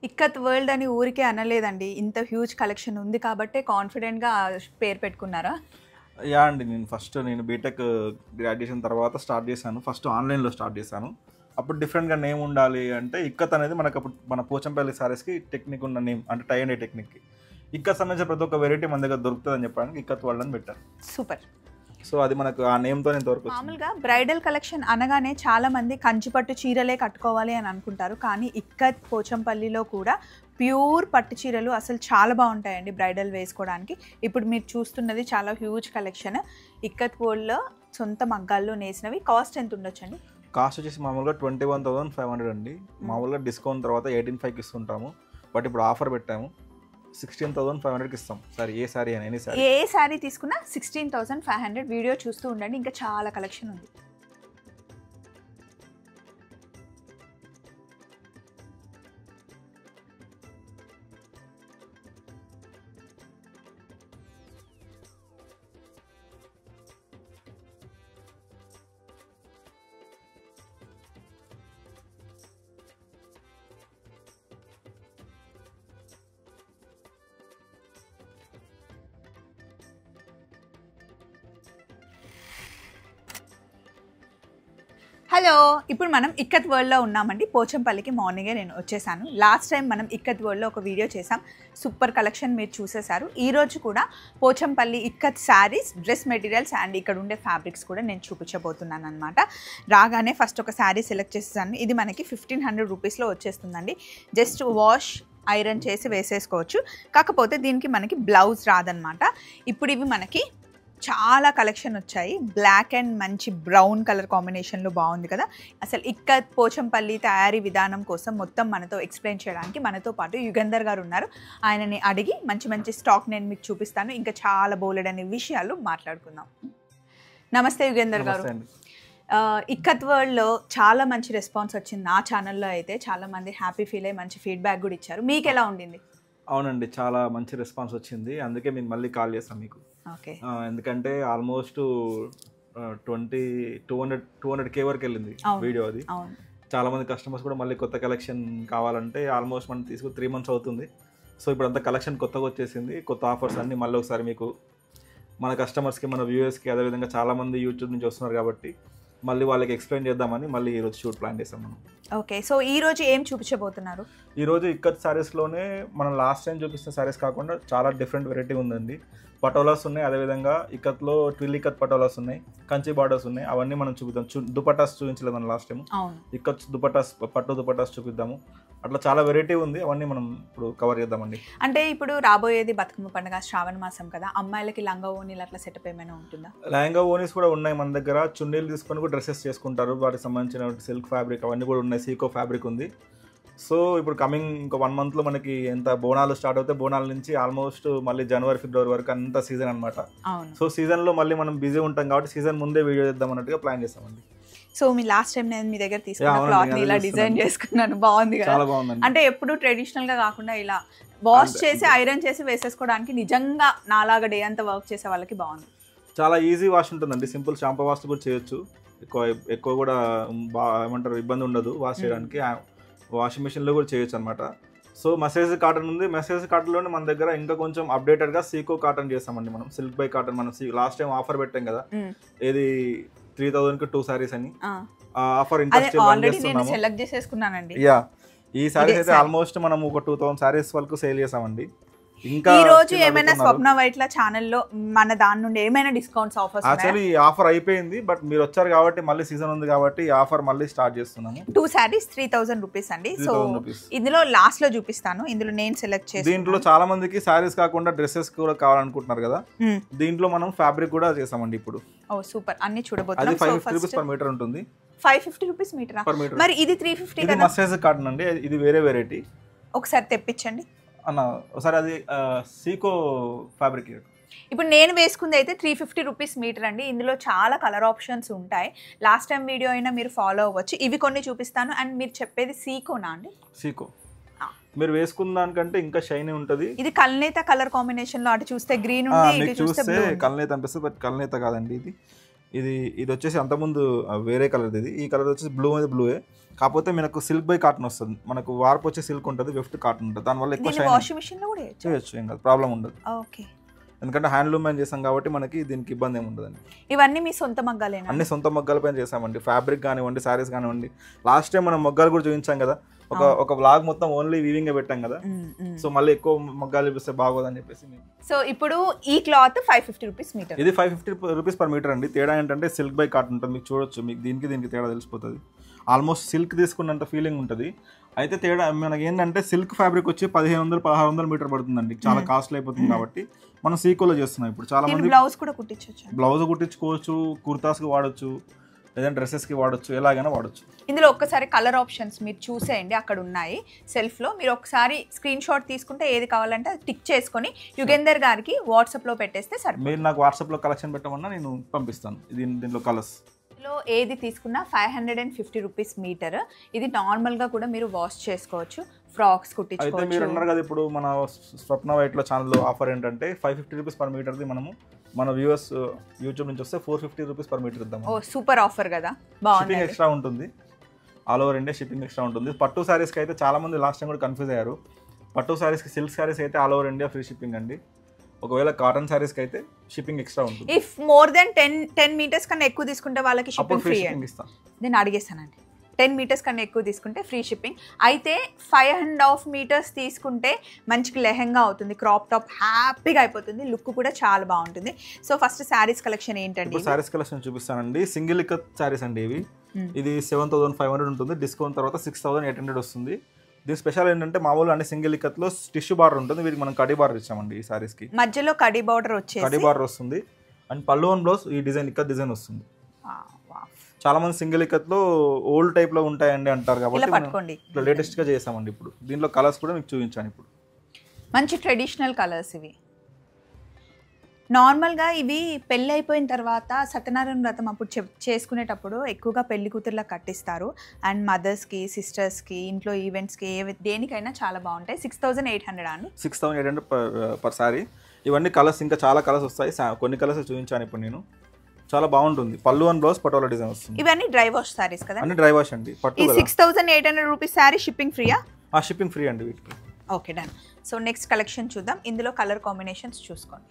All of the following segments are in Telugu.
ఇక్కత్ వరల్డ్ అని ఊరికే అనలేదండి ఇంత హ్యూజ్ కలెక్షన్ ఉంది కాబట్టే కాన్ఫిడెంట్గా పేరు పెట్టుకున్నారా యా అండి నేను ఫస్ట్ నేను బీటెక్ గ్రాడ్యుయేషన్ తర్వాత స్టార్ట్ చేశాను ఫస్ట్ ఆన్లైన్లో స్టార్ట్ చేశాను అప్పుడు డిఫరెంట్గా నేమ్ ఉండాలి అంటే ఇక్కత్ అనేది మనకు అప్పుడు మన పోచంపల్లి సారీస్కి టెక్నిక్ ఉన్న నేమ్ అంటే టై అండ్ టెక్నిక్కి ఇక్కత్ సంబంధించిన ప్రతి ఒక్క వెరైటీ మన దగ్గర దొరుకుతుందని చెప్పడానికి ఇక్కత్ వరల్డ్ అని పెట్టాను సూపర్ సో అది మనకు ఆ నేమ్తో ఇంతవరకు వచ్చింది మామూలుగా బ్రైడల్ కలెక్షన్ అనగానే చాలా మంది కంచిపట్టు చీరలే కట్టుకోవాలి అని అనుకుంటారు కానీ ఇక్కత్ పోచంపల్లిలో కూడా ప్యూర్ పట్టు చీరలు అసలు చాలా బాగుంటాయండి బ్రైడల్ వేసుకోవడానికి ఇప్పుడు మీరు చూస్తున్నది చాలా హ్యూజ్ కలెక్షన్ ఇక్కత్ వరల్డ్లో సొంత మగ్గాల్లో నేసినవి కాస్ట్ ఎంత ఉండొచ్చండి కాస్ట్ వచ్చేసి మామూలుగా twenty one thousand five hundred అండి మామూలుగా డిస్కౌంట్ తర్వాత ఎయిటీన్ ఫైవ్కి ఇస్తుంటాము బట్ ఇప్పుడు ఆఫర్ పెట్టాము సిక్స్టీన్ థౌసండ్ ఫైవ్ హండ్రెడ్కి ఇస్తాం సారీ ఏ సారీ అని ఎనీ సారీ ఏ శారీ తీసుకున్నా sixteen thousand five hundred video చూస్తూ ఉండండి ఇంకా చాలా కలెక్షన్ ఉంది హలో ఇప్పుడు మనం ఇక్కత్ వరల్డ్లో ఉన్నామండి పోచంపల్లికి మార్నింగే నేను వచ్చేసాను లాస్ట్ టైం మనం ఇక్కత్ వరల్డ్లో ఒక వీడియో చేసాం సూపర్ కలెక్షన్ మీరు చూసేశారు ఈ రోజు కూడా Pochampally ikat saris dress materials and ఇక్కడ ఉండే ఫ్యాబ్రిక్స్ కూడా నేను చూపించబోతున్నాను అనమాట రాగానే ఫస్ట్ ఒక శారీ సెలెక్ట్ చేసేసాను ఇది మనకి ఫిఫ్టీన్ హండ్రెడ్ రూపీస్లో వచ్చేస్తుందండి జస్ట్ వాష్ ఐరన్ చేసి వేసేసుకోవచ్చు కాకపోతే దీనికి మనకి బ్లౌజ్ రాదనమాట ఇప్పుడు ఇవి మనకి చాలా కలెక్షన్ వచ్చాయి బ్లాక్ అండ్ మంచి బ్రౌన్ కలర్ కాంబినేషన్లో బాగుంది కదా అసలు ఇక్క పోచంపల్లి తయారీ విధానం కోసం మొత్తం మనతో ఎక్స్ప్లెయిన్ చేయడానికి మనతో పాటు యుగంధర్ గారు ఉన్నారు ఆయనని అడిగి మంచి మంచి స్టాక్ నేను మీకు చూపిస్తాను ఇంకా చాలా బోలెడని విషయాలు మాట్లాడుకుందాం నమస్తే యుగేందర్ గారు నమస్తే అండి ఆ, ఇక్కత్ వరల్డ్లో చాలా మంచి రెస్పాన్స్ వచ్చింది నా ఛానల్లో అయితే చాలా మంది హ్యాపీ ఫీల్ అయ్యి మంచి ఫీడ్బ్యాక్ కూడా ఇచ్చారు మీకు ఎలా ఉండింది అవునండి చాలా మంచి రెస్పాన్స్ వచ్చింది అందుకే మేము మళ్ళీ కాల్ చేస్తాం మీకు ఓకే ఆ, ఎందుకంటే almost twenty two hundred two hundred K వరకు వెళ్ళింది అవును. వీడియో అది అవును చాలా మంది కస్టమర్స్ కూడా మళ్ళీ కొత్త కలెక్షన్ కావాలంటే ఆల్మోస్ట్ మనం తీసుకుని త్రీ మంత్స్ అవుతుంది సో ఇప్పుడు అంతా కలెక్షన్ కొత్తగా వచ్చేసింది కొత్త ఆఫర్స్ అన్ని మళ్ళీ ఒకసారి మీకు మన కస్టమర్స్కి మన వ్యూయర్స్కి అదేవిధంగా చాలా మంది యూట్యూబ్ నుంచి వస్తున్నారు కాబట్టి మళ్ళీ వాళ్ళకి ఎక్స్ప్లెయిన్ చేద్దామని మళ్ళీ ఈరోజు షూట్ ప్లాన్ చేసాం మనం ఓకే సో ఈ రోజు ఏం చూపించబోతున్నారు ఈరోజు ఇక్కత్ సారీస్లోనే మనం లాస్ట్ టైం చూపిస్తున్న సారీస్ కాకుండా చాలా డిఫరెంట్ వెరైటీ ఉందండి పటోలాస్ ఉన్నాయి అదేవిధంగా ఇక్కత్లో ట్విల్ ఇక్కత్ పటోలాస్ ఉన్నాయి కంచి బార్డర్స్ ఉన్నాయి అవన్నీ మనం చూపిద్దాం చూ దుపటాస్ చూపించలేదు మనం లాస్ట్ టైం అవును ఇక్కత్ దుపటాస్ పట్టు దుపటాస్ చూపిద్దాము అట్లా చాలా వెరైటీ ఉంది అవన్నీ మనం ఇప్పుడు కవర్ చేద్దామండి అంటే ఇప్పుడు రాబోయేది బతుకమ్మ పండుగ శ్రావణ మాసం కదా అమ్మాయిలకి లంగా ఓనీలు అట్లా సెటప్ ఏమైనా ఉంటుందా లెహంగా ఓనీస్ కూడా ఉన్నాయి మన దగ్గర చున్నీలు తీసుకొని కూడా డ్రెస్సెస్ చేసుకుంటారు వాటికి సంబంధించిన సిల్క్ ఫ్యాబ్రిక్ అవన్నీ కూడా ఉన్నాయి సీకో ఫ్యాబ్రిక్ ఉంది సో ఇప్పుడు కమింగ్ ఇంకో వన్ మంత్లో మనకి ఎంత బోనాలు స్టార్ట్ అవుతాయి బోనాల నుంచి ఆల్మోస్ట్ మళ్ళీ జనవరి ఫిబ్రవరి వరకు అంత సీజన్ అనమాట అవును సో సీజన్లో మళ్ళీ మనం బిజీ ఉంటాం కాబట్టి సీజన్ ముందే వీడియో చేద్దాం అన్నట్టుగా ప్లాన్ చేస్తామండి సో మీ లాస్ట్ టైం నేను మీ దగ్గర తీసుకున్న అవునండి, క్లాత్ అదే ఇలా చూస్తున్నాను. డిజైన్ చేసుకున్నాను బాగుంది కదా చాలా బాగుందండి అంటే ఎప్పుడు ట్రెడిషనల్ గా కాకుండా ఇలా వాష్ అంతే, చేసి ఐరన్ చేసి వేసేసుకోవడానికి నిజంగా నాలాగా డే అంతా వర్క్ చేసే వాళ్ళకి బాగుంది చాలా ఈజీ వాష్ ఉంటుందండి సింపుల్ షాంపూ వాష్ కూడా చేయొచ్చు ఎక్కువ ఎక్కువ కూడా బా ఏమంటారు ఇబ్బంది ఉండదు వాష్ చేయడానికి వాషింగ్ మిషన్లో కూడా చేయొచ్చు అనమాట సో మెసేజ్ కాటన్ ఉంది మెసేజ్ కాటన్లోనే మన దగ్గర ఇంకా కొంచెం అప్డేటెడ్గా సీకో కాటన్ చేస్తామండి మనం సిల్క్ బై కాటన్ మనం లాస్ట్ టైం ఆఫర్ పెట్టాం కదా మ్మ్. ఏది త్రీ థౌజండ్కి టూ సారీస్ అని ఆ, ఆ ఆఫర్ అదే ఇంకా రన్ ఆల్రెడీ నేను చేస్తున్నాము సెలెక్ట్ చేసేసుకున్నానండి యా ఈ సారీస్ అయితే saree. ఆల్మోస్ట్ మనం ఒక టూ థౌసండ్ సారీస్ వరకు సేల్ చేసామండి ఇంకా ఈ రోజు still ఏమైనా అడుగుతున్నారు. స్వప్న వైట్ల ఛానల్లో మన దాని నుండి ఏమైనా డిస్కౌంట్స్ ఆఫర్స్ యాక్చువల్లీ ఈ ఆఫర్ అయిపోయింది బట్ మీరు వచ్చారు కాబట్టి మళ్ళీ సీజన్ ఉంది కాబట్టి ఈ ఆఫర్ మళ్ళీ స్టార్ట్ చేస్తున్నాము two saris three thousand rupees అండి త్రీ సో థౌసండ్ రూపీస్ ఇందులో లాస్ట్ లో చూపిస్తాను ఇందులో నేను సెలెక్ట్ చేసి దీంట్లో చాలా మందికి సారీస్ కాకుండా డ్రెస్సెస్ కూడా కావాలనుకుంటున్నారు కదా దీంట్లో మనం ఫ్యాబ్రిక్ కూడా చేసామండి ఇప్పుడు ఓ సూపర్ అన్ని అది చూడబోతున్నాం five so fifty rupees first per metre ఉంటుంది ఫైవ్ ఫిఫ్టీ రూపీస్ మీటరా పర్ మీటర్ మరి ఇది త్రీ ఫిఫ్టీ ఇది కదా మస్టైజ్ కాటన్ అండి ఇది వేరే వెరైటీ ఒకసారి తెప్పించండి అన్న ఒకసారి అది సీకో ఫ్యాబ్రిక్ ఇప్పుడు నేను వేసుకుంది అయితే త్రీ ఫిఫ్టీ రూపీస్ మీటర్ అండి ఇందులో చాలా కలర్ ఆప్షన్స్ ఉంటాయి లాస్ట్ టైం వీడియో అయినా మీరు ఫాలో అవ్వచ్చు ఇవి కొన్ని చూపిస్తాను అండ్ మీరు చెప్పేది సీకోనా అండి సీకో ఆ. మీరు వేసుకున్న దానికంటే ఇంకా షైనీ ఉంటుంది ఇది కల్నేత కలర్ కాంబినేషన్ లో అటు చూస్తే గ్రీన్ ఆ, ఉంది మీకు ఇటు చూస్తే చూస్తే బ్లూ కల్నేత అనిపిస్తుంది బట్ కల్నేత కాదండి ఇది ఇది ఇది వచ్చేసి అంతకుముందు ఆ, వేరే కలర్ ఇది ఈ కలర్ వచ్చేసి బ్లూ అనేది బ్లూయే కాకపోతే మనకు సిల్క్ బై కాటన్ వస్తుంది మనకు వార్పు వచ్చే సిల్క్ ఉంటుంది వెఫ్ట్ కాటన్ ఉంటుంది దానివల్ల ఎక్కువ దీన్ని షైన్ వాషింగ్ మిషన్ లో కూడా వేయొచ్చా? చేయొచ్చు ఏం కాదు ప్రాబ్లం ఉండదు ఓకే ఎందుకంటే హ్యాండ్లూమ్ అని చేసాం కాబట్టి మనకి దీనికి ఇబ్బంది ఏమి ఉండదండి ఇవన్నీ మీ సొంత మగ్గాలేనా అన్ని సొంత మొగ్గాల పైన చేసామండి ఫ్యాబ్రిక్ కానివ్వండి శారీస్ కానివ్వండి లాస్ట్ టైం మనం మొగ్గాలు కూడా చూపించాం కదా ఒక అవును. ఒక బ్లాగ్ మొత్తం ఓన్లీ వీవింగ్ పెట్టాం కదా మ్మ్, మ్మ్. సో మళ్ళీ ఎక్కువ మొగ్గాలు చూపిస్తే బాగోదని చెప్పేసి మేము సో ఇప్పుడు ఈ cloth five fifty rupees metre ఇది five fifty rupees per metre అండి తేడా ఏంటంటే సిల్క్ బై కాటన్ ఉంటుంది మీకు చూడొచ్చు మీకు దీనికి దీనికి తేడా తెలిసిపోతుంది ఆల్మోస్ట్ సిల్క్ తీసుకున్నంత ఫీలింగ్ ఉంటుంది అయితే తేడా మనకి ఏంటంటే సిల్క్ ఫ్యాబ్రిక్ వచ్చి పదిహేను వందలు పదహారు వందలు మీటర్ పడుతుందండి చాలా Hmm. కాస్ట్లీ అయిపోతుంది కాబట్టి మనం సీకోలో చేస్తున్నాం ఇప్పుడు చాలా దీని మంది బ్లౌజ్ కూడా కుట్టించవచ్చు బ్లౌజ్ కుట్టించుకోవచ్చు కుర్తాస్కి వాడచ్చు లేదంటే డ్రెస్సెస్కి వాడచ్చు ఎలాగైనా వాడచ్చు ఇందులో ఒక్కసారి కలర్ ఆప్షన్స్ మీరు చూసేయండి అక్కడ ఉన్నాయి సెల్ఫ్ లో మీరు ఒకసారి స్క్రీన్ షాట్ తీసుకుంటే ఏది కావాలంటే అది టిక్ చేసుకొని యుగేందర్ గారికి వాట్సాప్ లో పెట్టేస్తే సరిపోతుంది మీరు నాకు వాట్సాప్లో కలెక్షన్ పెట్టమన్నా నేను పంపిస్తాను దీని దీంట్లో కలర్స్ ఇందులో ఏది తీసుకున్నా five hundred and fifty rupees metre ఇది నార్మల్ గా కూడా మీరు వాష్ చేసుకోవచ్చు ఫ్రాక్స్ అయితే మీరు కుట్టించుకోవచ్చు అన్నారు కదా ఇప్పుడు మన స్వప్న వైట్లో ఛానల్లో ఆఫర్ ఏంటంటే ఫైవ్ ఫిఫ్టీ రూపీస్ పర్ మీటర్ది మనము మన వ్యూవర్స్ యూట్యూబ్ నుంచి వస్తే four fifty rupees per metre ఇద్దాం ఓ సూపర్ ఆఫర్ కదా షిప్పింగ్ బాగుంది ఎక్స్ట్రా ఉంటుంది all over India shipping extra ఉంటుంది పట్టు శారీస్కి అయితే చాలా మంది లాస్ట్ టైం కూడా కన్ఫ్యూజ్ అయ్యారు పట్టు శారీస్కి సిల్క్ శారీస్ అయితే all over India free shipping అండి ఒకవేళ కాటన్ శారీస్కి అయితే షిప్పింగ్ ఎక్స్ట్రా ఉంటుంది if more than ten ten metres కన్నా ఎక్కువ తీసుకుంటే వాళ్ళకి అప్పుడు షిప్పింగ్ ఫ్రీ ఫ్రీ అండి షిప్పింగ్ ఇస్తాం నేను అడిగేస్తానండి టెన్ మీటర్స్ కన్నా ఎక్కువ తీసుకుంటే ఫ్రీ షిప్పింగ్ అయితే ఫైవ్ అండ్ హాఫ్ మీటర్స్ తీసుకుంటే మంచిగా లెహంగా అవుతుంది క్రాప్ టాప్ హ్యాపీగా అయిపోతుంది లుక్ కూడా చాలా బాగుంటుంది సో ఫస్ట్ శారీస్ కలెక్షన్ ఏంటండి ఇప్పుడు శారీస్ కలెక్షన్ చూపిస్తానండి సింగిల్ ఇక్కత్ శారీస్ అండి ఇవి Hmm. ఇది సెవెన్ థౌసండ్ ఫైవ్ హండ్రెడ్ ఉంటుంది డిస్కౌంట్ తర్వాత సిక్స్ థౌసండ్ ఎయిట్ హండ్రెడ్ వస్తుంది దీని స్పెషల్ ఏంటంటే మామూలు అన్ని సింగిల్ ఇక్కత్లో టిష్యూ బార్డర్ ఉంటుంది వీటికి మనం కడి బార్డర్ ఇచ్చామండి ఈ శారీస్కి మధ్యలో కడి బార్డర్ కడి వచ్చేసి బార్డర్ వస్తుంది అండ్ పళ్ళు అండ్ బ్లౌజ్ ఈ డిజైన్ ఇక్కత్ డిజైన్ వస్తుంది ఆ, వావ్. చాలా మంది సింగిల్ ఇక్కత్లో ఓల్డ్ టైప్ లో ఉంటాయండి అంటారు ఇలా కాబట్టి మనం పట్టుకోండి ఇట్లా లేటెస్ట్ గా చేసామండి ఇప్పుడు దీంట్లో కలర్స్ కూడా మీకు చూపించాను ఇప్పుడు మంచి ట్రెడిషనల్ కలర్స్ ఇవి నార్మల్గా ఇవి పెళ్ళి అయిపోయిన తర్వాత సత్యనారాయణ వ్రతం అప్పుడు చెప్ చేసుకునేటప్పుడు ఎక్కువగా పెళ్లి కూతుర్లకు కట్టిస్తారు అండ్ మదర్స్కి సిస్టర్స్కి ఇంట్లో ఈవెంట్స్కి ఏ దేనికైనా చాలా బాగుంటాయి సిక్స్ థౌజండ్ ఎయిట్ హండ్రెడ్ అండి six thousand eight hundred per per sari ఇవన్నీ కలర్స్ ఇంకా చాలా కలర్స్ వస్తాయి సా- కొన్ని కలర్స్ చూపించాను ఇప్పుడు నేను చాలా బాగుంటుంది పళ్ళు అండ్ బ్లౌజ్ పటోలా డిజైన్ వస్తుంది ఇవన్నీ డ్రై వాష్ సారీస్ కదా అన్ని డ్రై వాష్ అండి పట్టు ఈ కదా six thousand eight hundred rupees sari shipping ఫ్రీయా ఆ షిప్పింగ్ ఫ్రీ అండి వీటికి okay done so next collection చూద్దాం ఇందులో కలర్ కాంబినేషన్స్ చూసుకోండి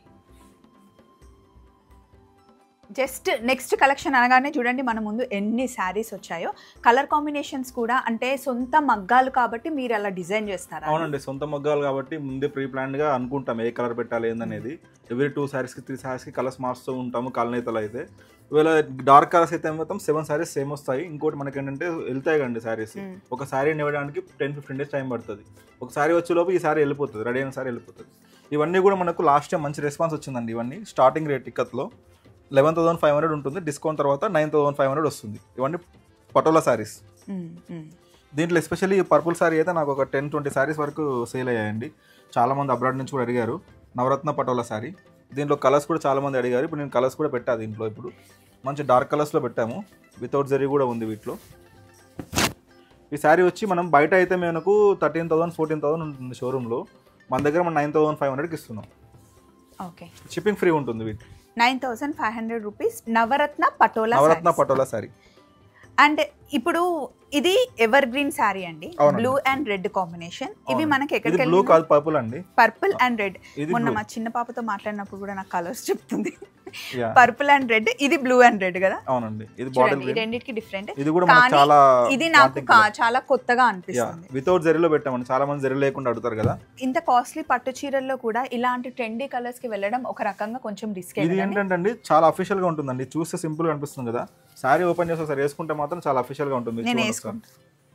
జస్ట్ నెక్స్ట్ కలెక్షన్ అనగానే చూడండి మన ముందు ఎన్ని శారీస్ వచ్చాయో కలర్ కాంబినేషన్స్ కూడా అంటే సొంత మగ్గాలు కాబట్టి మీరు అలా డిజైన్ చేస్తారా అవునండి సొంత మగ్గాలు కాబట్టి ముందే ప్రీ ప్లాన్డ్ గా అనుకుంటాం ఏ కలర్ పెట్టాలి ఏందనేది ఎవ్రీ టూ సారీస్ కి త్రీ సారీస్ కి కలర్స్ మారుస్తూ ఉంటాము కలనేతలు అయితే ఒకవేళ డార్క్ కలర్స్ అయితే మొత్తం సెవెన్ సారీస్ సేమ్ వస్తాయి ఇంకోటి మనకి ఏంటంటే వెళ్తాయి కండి సారీస్ మ్మ్. ఒక సారీ ఇవ్వడానికి టెన్ ఫిఫ్టీన్ డేస్ టైం పడుతుంది ఒక సారీ వచ్చేలోపు ఈ సారీ వెళ్ళిపోతుంది రెడీ అయిన సారీ వెళ్ళిపోతుంది ఇవన్నీ కూడా మనకు లాస్ట్ టైం మంచి రెస్పాన్స్ వచ్చిందండి ఇవన్నీ స్టార్టింగ్ రేట్ టిక్కత్లో లెవెన్ థౌసండ్ ఫైవ్ హండ్రెడ్ ఉంటుంది డిస్కౌంట్ తర్వాత నైన్ థౌసండ్ ఫైవ్ హండ్రెడ్ వస్తుంది ఇవన్నీ పటోలా సారీస్ మ్మ్, మ్మ్. దీంట్లో ఎస్పెషల్లీ పర్పుల్ సారీ అయితే నాకు ఒక టెన్ ట్వంటీ సారీస్ వరకు సేల్ అయ్యాయండి చాలా మంది అబ్రాడ్ నుంచి కూడా అడిగారు నవరత్న పటోలా సారీ దీంట్లో కలర్స్ కూడా చాలా మంది అడిగారు ఇప్పుడు నేను కలర్స్ కూడా పెట్టా దీంట్లో ఇప్పుడు మంచి డార్క్ కలర్స్లో పెట్టాము వితౌట్ జరీ కూడా ఉంది వీటిలో ఈ శారీ వచ్చి మనం బయట అయితే మనకు థర్టీన్ థౌసండ్ ఫోర్టీన్ థౌసండ్ ఉంటుంది షోరూంలో మన దగ్గర మనం నైన్ థౌసండ్ ఫైవ్ హండ్రెడ్కి ఇస్తున్నాం ఓకే షిప్పింగ్ ఫ్రీ ఉంటుంది వీటి nine thousand five hundred rupees Navaratna patola Navaratna sarees. Patola sari and ఇప్పుడు ఇది ఎవర్ గ్రీన్ శారీ అండి అవునండి. బ్లూ అండ్ రెడ్ కాంబినేషన్ ఇవి అవునండి. మనకి ఇది ఎక్కడికి బ్లూ కాదు పర్పుల్ అండి పర్పుల్ అండ్ రెడ్ ఇది మొన్న blue. మా చిన్న పాపతో మాట్లాడినప్పుడు కూడా నాకు కలర్స్ చెప్తుంది Yeah. పర్పుల్ అండ్ రెడ్ ఇది బ్లూ అండ్ రెడ్ కదా అవునండి ఇది బాటిల్ చూడండి ఈ గ్రీన్ రెండింటికి డిఫరెంట్ ఇది కూడా మనకు కానీ చాలా ఇది నాకు wanting కా- colour. చాలా కొత్తగా యా అనిపిస్తుంది వితౌట్ జరీలో పెట్టామండి చాలా మంది జరీ లేకుండా అడుగుతారు కదా ఇంత కాస్ట్లీ పట్టు చీరల్లో కూడా ఇలాంటి ట్రెండీ కలర్స్ కి వెళ్ళడం ఒక రకంగా కొంచెం రిస్క్ ఇది ఏంటంటే అండి చాలా అఫీషియల్ గా ఉంటుందండి చూస్తే సింపుల్ గా అనిపిస్తుంది కదా శారీ ఓపెన్ చేసి ఒకసారి వేసుకుంటే మాత్రం చాలా అఫీషియల్ గా ఉంటుంది నేను చూడండి వేసుకుంటా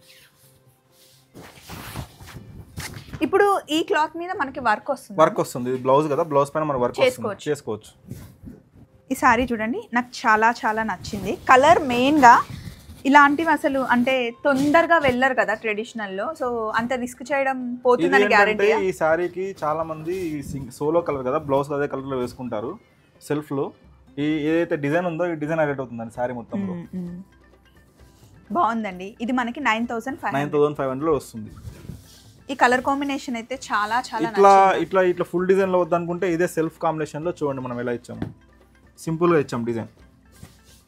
ఇప్పుడు ఈ క్లాత్ మీద మనకి వర్క్ వస్తుంది వర్క్ వస్తుంది ఇది బ్లౌజ్ కదా బ్లౌజ్ పైన మన వర్క్ వస్తుంది చేసుకోవచ్చు. చేసుకోవచ్చు ఈ సారీ చూడండి నాకు చాలా చాలా నచ్చింది కలర్ మెయిన్గా ఇలాంటివి అసలు అంటే తొందరగా వెళ్ళరు కదా ట్రెడిషనల్లో సో అంత రిస్క్ చేయడం ఇది పోతుందని ఏంటంటే గ్యారంటీ ఈ శారీకి చాలా మంది సోలో కలర్ కదా బ్లౌజ్ అదే కలర్ లో వేసుకుంటారు సెల్ఫ్ లో ఈ ఏదైతే డిజైన్ ఉందో ఈ డిజైన్ హైలైట్ అవుతుందండి శారీ మొత్తంలో బాగుందండి ఇది మనకి nine thousand five nine thousand five hundred లో వస్తుంది ఈ కలర్ కాంబినేషన్ అయితే చాలా చాలా ఇట్లా నచ్చింది. ఇట్లా ఇట్లా ఫుల్ డిజైన్ లో వద్దనుకుంటే ఇదే సెల్ఫ్ కాంబినేషన్ లో చూడండి మనం ఎలా ఇచ్చాము సింపుల్ గా ఇచ్చాం డిజైన్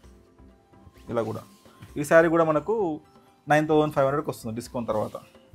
ఇలా కూడా ఈ శారీ కూడా మనకు నైన్ థౌసండ్ ఫైవ్ హండ్రెడ్కి వస్తుంది డిస్కౌంట్ తర్వాత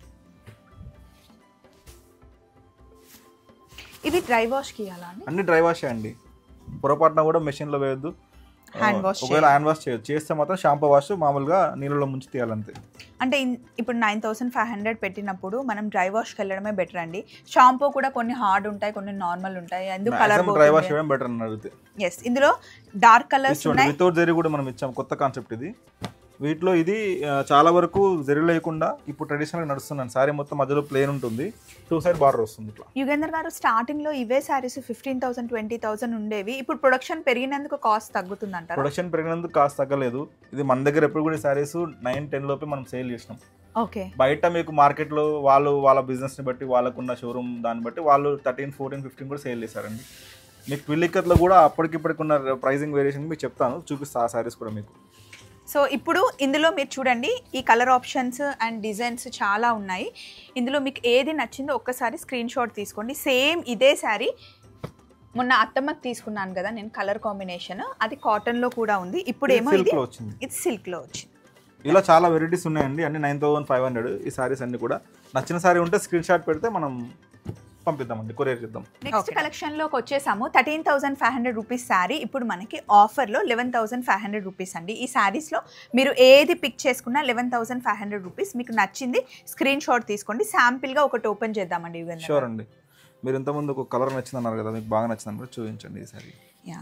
ఇది డ్రై వాష్కి ఇవ్వాలా అండి అన్ని డ్రై వాష్ అండి పొరపాటున కూడా మెషిన్లో వేయొద్దు Hand wash ఒకవేళ హ్యాండ్ వాష్ చేయొచ్చు చేస్తే మాత్రం షాంపూ వాష్ మామూలుగా నీళ్ళలో ముంచి తీయాలంతే అంటే ఇన్- ఇప్పుడు నైన్ థౌసండ్ ఫైవ్ హండ్రెడ్ పెట్టినప్పుడు మనం డ్రై వాష్కి వెళ్ళడమే బెటర్ అండి షాంపూ కూడా కొన్ని హార్డ్ ఉంటాయి కొన్ని నార్మల్ ఉంటాయి ఎందుకు కలర్ డ్రై వాష్ చేయడం బెటర్ అని అడిగితే ఎస్ ఇందులో డార్క్ కలర్స్ చూడండి ఉన్నాయి వితౌట్ జరీ కూడా మనం ఇచ్చాం కొత్త కాన్సెప్ట్ ఇది వీటిలో ఇది ఆ, చాలా వరకు జరీ లేకుండా ఇప్పుడు ట్రెడిషనల్ నడుస్తున్నాను సారీ మొత్తం మధ్యలో ప్లేన్ ఉంటుంది టూ సైడ్ బార్డర్ వస్తుంది ఇట్లా యుగేందర్ గారు స్టార్టింగ్ లో ఇవే saris fifteen thousand twenty thousand ఉండేవి ఇప్పుడు ప్రొడక్షన్ పెరిగినందుకు కాస్ట్ తగ్గుతుంది అంటారు ప్రొడక్షన్ పెరిగినందుకు కాస్ట్ తగ్గలేదు ఇది మన దగ్గర ఎప్పుడు కూడా సారీస్ నైన్ టెన్ లోపే మనం సేల్ చేసినాం ఓకే బయట మీకు మార్కెట్లో వాళ్ళు వాళ్ళ బిజినెస్ని బట్టి వాళ్ళకున్న షోరూమ్ దాన్ని బట్టి వాళ్ళు థర్టీన్ ఫోర్టీన్ ఫిఫ్టీన్ కూడా సేల్ చేశారండి మీకు ట్విల్లికర్లో కూడా అప్పటికిప్పటికున్న ప్రైజింగ్ వేరియేషన్ మీకు చెప్తాను చూపిస్తా ఆ సారీస్ కూడా మీకు సో ఇప్పుడు ఇందులో మీరు చూడండి ఈ కలర్ ఆప్షన్స్ అండ్ డిజైన్స్ చాలా ఉన్నాయి ఇందులో మీకు ఏది నచ్చిందో ఒక్కసారి స్క్రీన్ షాట్ తీసుకోండి సేమ్ ఇదే శారీ మొన్న అత్తమ్మకి తీసుకున్నాను కదా నేను కలర్ కాంబినేషన్ అది కాటన్లో కూడా ఉంది ఇప్పుడు ఏమో ఇది సిల్క్లో వచ్చింది ఇది సిల్క్లో వచ్చింది ఇలా చాలా వెరైటీస్ ఉన్నాయండి అన్ని నైన్ థౌసండ్ ఫైవ్ హండ్రెడ్ ఈ సారీస్ అన్ని కూడా నచ్చిన సారీ ఉంటే స్క్రీన్ షాట్ పెడితే మనం పంపిద్దామండి కొరియర్ చేద్దాం నెక్స్ట్ కలెక్షన్ లోకి వచ్చేసాము thirteen thousand five hundred rupees sari ఇప్పుడు మనకి ఆఫర్లో eleven thousand five hundred rupees అండి ఈ శారీస్లో మీరు ఏది పిక్ చేసుకున్నా eleven thousand five hundred rupees మీకు నచ్చింది స్క్రీన్ షాట్ తీసుకోండి శాంపిల్గా ఒకటి ఓపెన్ చేద్దామండి యుగంధర్ షూర్ అండి మీరు ఇంతకుముందు ఒక కలర్ నచ్చింది అన్నారు కదా మీకు బాగా నచ్చింది అన్నారు చూపించండి ఈ సారీ యా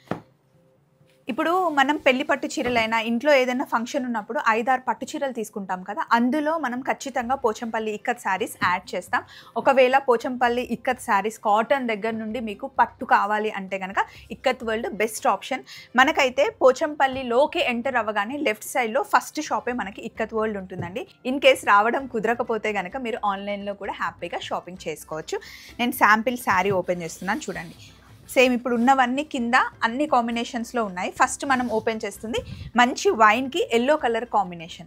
ఇప్పుడు మనం పెళ్లి పట్టు చీరలైనా ఇంట్లో ఏదైనా ఫంక్షన్ ఉన్నప్పుడు ఐదారు పట్టు చీరలు తీసుకుంటాం కదా అందులో మనం ఖచ్చితంగా పోచంపల్లి ఇక్కత్ శారీస్ యాడ్ చేస్తాం ఒకవేళ పోచంపల్లి ఇక్కత్ శారీస్ కాటన్ దగ్గర నుండి మీకు పట్టు కావాలి అంటే కనుక ఇక్కత్ వరల్డ్ బెస్ట్ ఆప్షన్ మనకైతే పోచంపల్లిలోకి ఎంటర్ అవ్వగానే లెఫ్ట్ సైడ్లో ఫస్ట్ షాపే మనకి ఇక్కత్ వరల్డ్ ఉంటుందండి ఇన్ కేస్ రావడం కుదరకపోతే కనుక మీరు ఆన్లైన్లో కూడా హ్యాపీగా షాపింగ్ చేసుకోవచ్చు నేను శాంపిల్ శారీ ఓపెన్ చేస్తున్నాను చూడండి సేమ్ ఇప్పుడు ఉన్నవన్నీ కింద అన్ని కాంబినేషన్స్లో ఉన్నాయి ఫస్ట్ మనం ఓపెన్ చేస్తుంది మంచి వైన్కి yellow colour combination